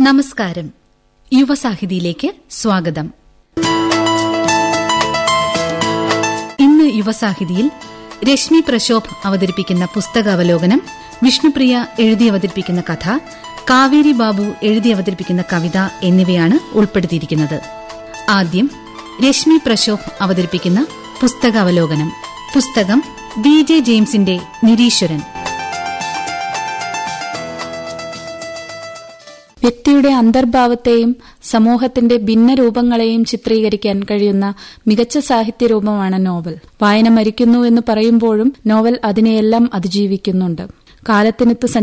നമസ്കാരം യുവസാഹിതിയിലേക്ക് സ്വാഗതം ഇന്ന് യുവസാഹിതിയിൽ രശ്മി പ്രശോഭ് അവതരിപ്പിക്കുന്ന പുസ്തകാവലോകനം വിഷ്ണുപ്രിയ എഴുതി അവതരിപ്പിക്കുന്ന കഥ കാവേരി ബാബു എഴുതി അവതരിപ്പിക്കുന്ന കവിത എന്നിവയാണ് ഉൾപ്പെടുത്തിയിരിക്കുന്നത് ആദ്യം രശ്മി പ്രശോഭ് അവതരിപ്പിക്കുന്ന പുസ്തകാവലോകനം പുസ്തകം ബി ജെ ജെയിംസിന്റെ നിരീശ്വരൻ വ്യക്തിയുടെ അന്തർഭാവത്തെയും സമൂഹത്തിന്റെ ഭിന്നരൂപങ്ങളെയും ചിത്രീകരിക്കാൻ കഴിയുന്ന മികച്ച സാഹിത്യരൂപമാണ് നോവൽ വായന മരിക്കുന്നു എന്ന് പറയുമ്പോഴും നോവൽ അതിനെയെല്ലാം അതിജീവിക്കുന്നുണ്ട് കാലത്തിനൊത്ത്